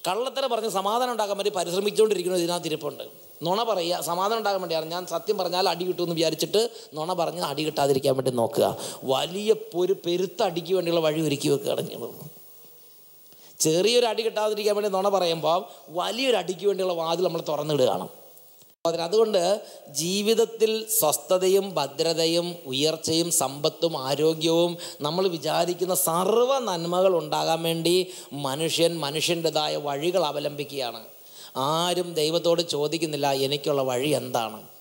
കള്ളത്തരം പറഞ്ഞ് സമാധാനം ഉണ്ടാക്കാൻ വേണ്ടി പരിശ്രമിച്ചുകൊണ്ടിരിക്കുന്നത് ഇതിനകത്ത് ഇരിപ്പുണ്ട് നുണ പറയുക സമാധാനം ഉണ്ടാക്കാൻ വേണ്ടിയാണ് ഞാൻ സത്യം പറഞ്ഞാൽ അടി കിട്ടുമെന്ന് വിചാരിച്ചിട്ട് നുണ പറഞ്ഞ് അടി കിട്ടാതിരിക്കാൻ വേണ്ടി നോക്കുക വലിയ ഒരു പെരുത്ത അടിക്ക് വേണ്ടിയുള്ള വഴി ഒരുക്കി വെക്കുകയാണ് ഞങ്ങൾ ചെറിയൊരു അടി കിട്ടാതിരിക്കാൻ വേണ്ടി നുണ പറയുമ്പോൾ വലിയൊരു അടിക്ക് വേണ്ടിയുള്ള വാതിൽ നമ്മൾ തുറന്നിടുകയാണ് അതിന് അതുകൊണ്ട് ജീവിതത്തിൽ സ്വസ്ഥതയും ഭദ്രതയും ഉയർച്ചയും സമ്പത്തും ആരോഗ്യവും നമ്മൾ വിചാരിക്കുന്ന സർവ്വ നന്മകൾ ഉണ്ടാകാൻ വേണ്ടി മനുഷ്യൻ മനുഷ്യൻ്റെതായ വഴികൾ അവലംബിക്കുകയാണ് ആരും ദൈവത്തോട് ചോദിക്കുന്നില്ല എനിക്കുള്ള വഴി എന്താണ്